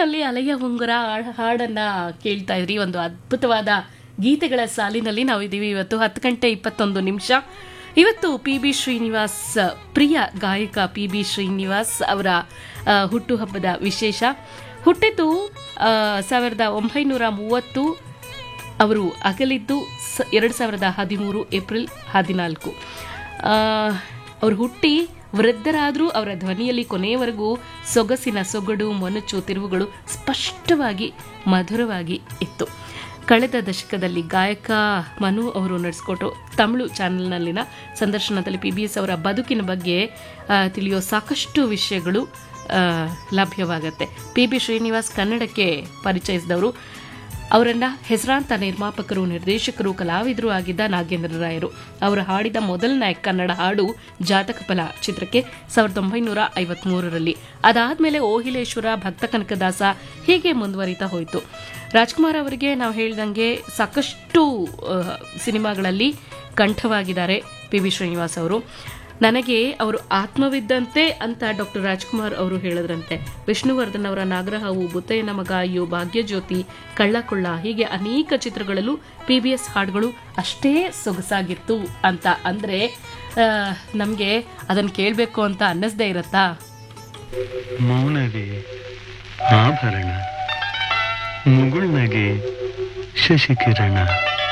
ಮನಸ್ಸಿನಲ್ಲಿ ಅಲೆಯ ಉಂಗುರ ಆ- ಹಾಡನ್ನ ಕೇಳ್ತಾ ಇದ್ರಿ ಒಂದು ಅದ್ಭುತವಾದ ಗೀತೆಗಳ ಸಾಲಿನಲ್ಲಿ ನಾವು ಇದೀವಿ ಇವತ್ತು ಹತ್ತು ಗಂಟೆ ಇಪ್ಪತ್ತೊಂದು ನಿಮಿಷ ಇವತ್ತು ಪಿ ಬಿ ಶ್ರೀನಿವಾಸ್ ಪ್ರಿಯ ಗಾಯಕ ಪಿ ಬಿ ಶ್ರೀನಿವಾಸ್ ಅವರ ಆ, ಹುಟ್ಟುಹಬ್ಬದ ವಿಶೇಷ ಹುಟ್ಟಿದ್ದು ಆ, ಸಾವಿರದ ಒಂಬೈನೂರ ಮೂವತ್ತು ಅವರು ಅಗಲಿದ್ದು ಸ ಎರಡು ಸಾವಿರದ ಹದಿಮೂರು ಏಪ್ರಿಲ್ ಹದಿನಾಲ್ಕು ಅವರು ಹುಟ್ಟಿ ವೃದ್ಧರಾದರೂ ಅವರ ಧ್ವನಿಯಲ್ಲಿ ಕೊನೆಯವರೆಗೂ ಸೊಗಸಿನ ಸೊಗಡು ಮೊನಚು ತಿರುವುಗಳು ಸ್ಪಷ್ಟವಾಗಿ ಮಧುರವಾಗಿ ಇತ್ತು ಕಳೆದ ದಶಕದಲ್ಲಿ ಗಾಯಕ ಮನು ಅವರು ನಡೆಸಿಕೊಟ್ಟು ತಮಿಳು ಚಾನೆಲ್ನಲ್ಲಿನ ಸಂದರ್ಶನದಲ್ಲಿ ಪಿ ಬಿ ಎಸ್ ಅವರ ಬದುಕಿನ ಬಗ್ಗೆ ಆ, ತಿಳಿಯೋ ಸಾಕಷ್ಟು ವಿಷಯಗಳು ಆ, ಲಭ್ಯವಾಗತ್ತೆ ಪಿ ಬಿ ಶ್ರೀನಿವಾಸ್ ಕನ್ನಡಕ್ಕೆ ಪರಿಚಯಿಸಿದವರು ಅವರನ್ನ ಹೆಸರಾಂತ ನಿರ್ಮಾಪಕರು ನಿರ್ದೇಶಕರು ಕಲಾವಿದರು ಆಗಿದ್ದ ನಾಗೇಂದ್ರ ರಾಯರು ಅವರು ಹಾಡಿದ ಮೊದಲನೇ ಕನ್ನಡ ಹಾಡು ಜಾತಕ ಫಲ ಚಿತ್ರಕ್ಕೆ ಸಾವಿರದ ಒಂಬೈನೂರ ಐವತ್ಮೂರರಲ್ಲಿ ಅದಾದ್ಮೇಲೆ ಓಹಿಲೇಶ್ವರ ಭಕ್ತ ಕನಕದಾಸ ಹೀಗೆ ಮುಂದುವರಿತಾ ಹೋಯಿತು ರಾಜ್ಕುಮಾರ್ ಅವರಿಗೆ ನಾವು ಹೇಳ್ದಂಗೆ ಸಾಕಷ್ಟು ಆ, ಸಿನಿಮಾಗಳಲ್ಲಿ ಕಂಠವಾಗಿದ್ದಾರೆ ಪಿ ವಿ ಶ್ರೀನಿವಾಸ್ ಅವರು ನನಗೆ ಅವರು ಆತ್ಮವಿದ್ದಂತೆ ಅಂತ ಡಾಕ್ಟರ್ ರಾಜ್ಕುಮಾರ್ ಅವರು ಹೇಳಿದ್ರಂತೆ ವಿಷ್ಣುವರ್ಧನ್ ಅವರ ನಾಗರಹಾವು ಬುತ್ತಯ್ಯನ ಮಗ ಅಯ್ಯೋ ಭಾಗ್ಯಜ್ಯೋತಿ ಕಳ್ಳಕೊಳ್ಳ ಹೀಗೆ ಅನೇಕ ಚಿತ್ರಗಳಲ್ಲೂ ಪಿ ಬಿ ಎಸ್ ಹಾಡುಗಳು ಅಷ್ಟೇ ಸೊಗಸಾಗಿತ್ತು ಅಂತ ಅಂದ್ರೆ ನಮಗೆ ಅದನ್ನು ಕೇಳಬೇಕು ಅಂತ ಅನ್ನಿಸ್ದೇ ಇರತ್ತಾ ಮೌನವೇ ಆಭರಣ ಮುಗುಳ್ನಗೆ ಶಶಿಕಿರಣ